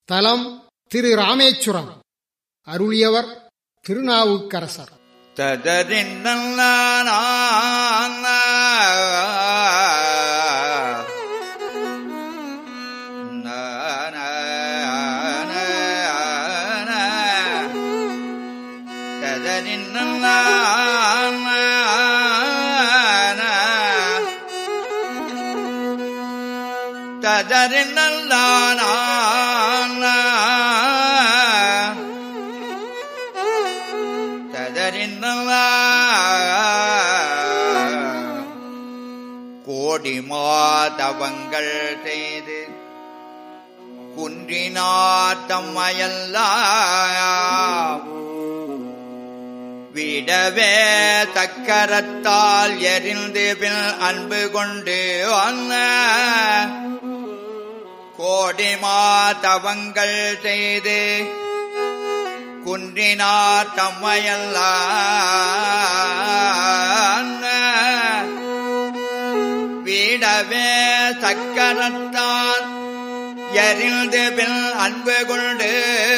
தலம் திரு ராமேச்சுரம் அருளியவர் திருநாவுக்கரசர் ததறின்னல்லான ததறின்னல்லான ததறின்னவா கோடி மாதவங்கள் செய்து குன்றினாத்தம்மையெல்லாம் விடவே தக்கரத்தால் எரிந்து பின் அன்பு கொண்டு வந்த கோடி மாதவங்கள் செய்து குன்றினார் தம்மையெல்லாம் வீடவே சக்கரத்தால் எரிந்து பின் அன்பு கொண்டு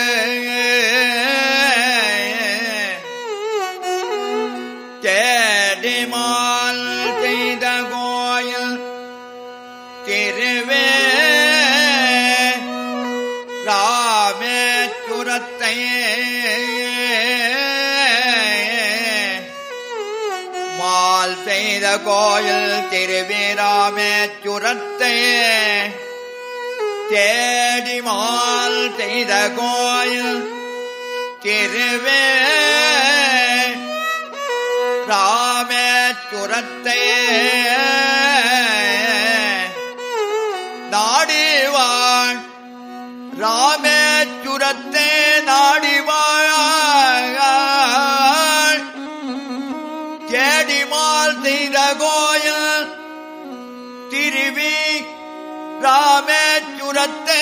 தேடிமால் செய்த கோயில் திருவே ராமேச்சுரத்தை மால் செய்த கோயில் திருவிராமேச்சுரத்தை தேடி மால் செய்த கோயில் திருவே ராமேச்சுரத்தை நாடிவாள் ராமேச்சுரத்தே நாடிவாழ் தேடிமால் செய்த கோயில் திருவி ராமேச்சுரத்தே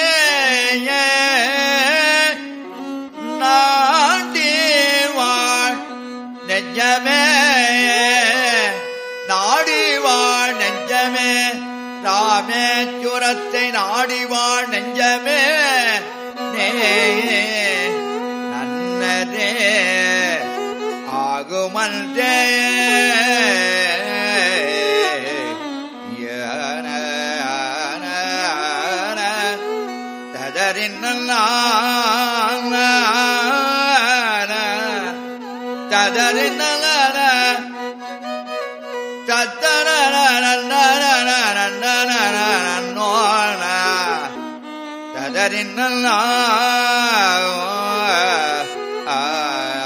நாடிவாள் நெஞ்சமே நாடிவாள் நெஞ்சமே ராமேச்சுரத்தை நாடிவாள் நெஞ்சமே நே நன்னரே ஆகுமன்றே ததறின்ன ததறின்ன ததறின்ன